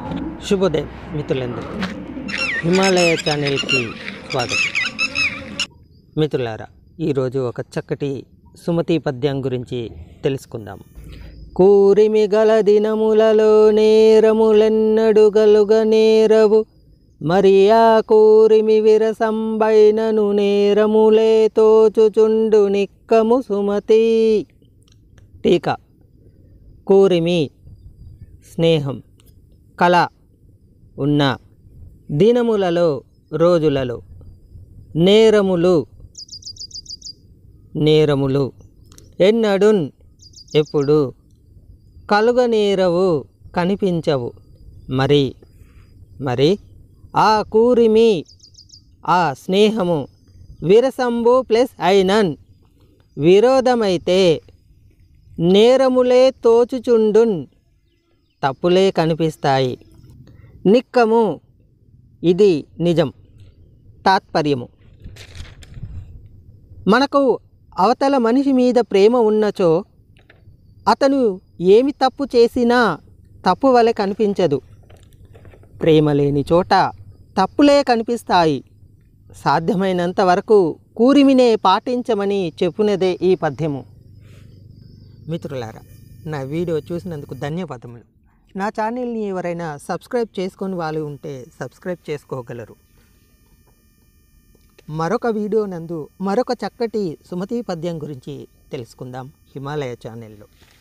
శుభోదయం మిత్రులందరూ హిమాలయ ఛానల్కి స్వాగతం మిత్రులారా ఈరోజు ఒక చక్కటి సుమతి పద్యం గురించి తెలుసుకుందాం కూరిమి గల దినములలో నేరములెన్నడు గలుగ నేరవు మరి ఆ కూరిమి విరసంబైనను నేరములే తోచుచుండు నిక్కము సుమతి టీకా కూరిమి స్నేహం కళ ఉన్న దినములలో రోజులలో నేరములు నేరములు ఎన్నడున్ ఎప్పుడు కలుగనేరవు కనిపించవు మరి మరి ఆ కూరిమి ఆ స్నేహము విరసంబు ప్లస్ అయినన్ విరోధమైతే నేరములే తోచుచుండున్ తప్పులే కనిపిస్తాయి నిక్కము ఇది నిజం తాత్పర్యము మనకు అవతల మనిషి మీద ప్రేమ ఉన్నచో అతను ఏమి తప్పు చేసినా తప్పు వలె కనిపించదు ప్రేమ లేని చోట తప్పులే కనిపిస్తాయి సాధ్యమైనంత వరకు కూరిమినే పాటించమని చెప్పునదే ఈ పద్యము మిత్రులారా నా వీడియో చూసినందుకు ధన్యవాదములు నా ఛానల్ని ఎవరైనా సబ్స్క్రైబ్ చేసుకొని వాళ్ళు ఉంటే సబ్స్క్రైబ్ చేసుకోగలరు మరొక వీడియో నందు మరొక చక్కటి సుమతి పద్యం గురించి తెలుసుకుందాం హిమాలయ ఛానల్లో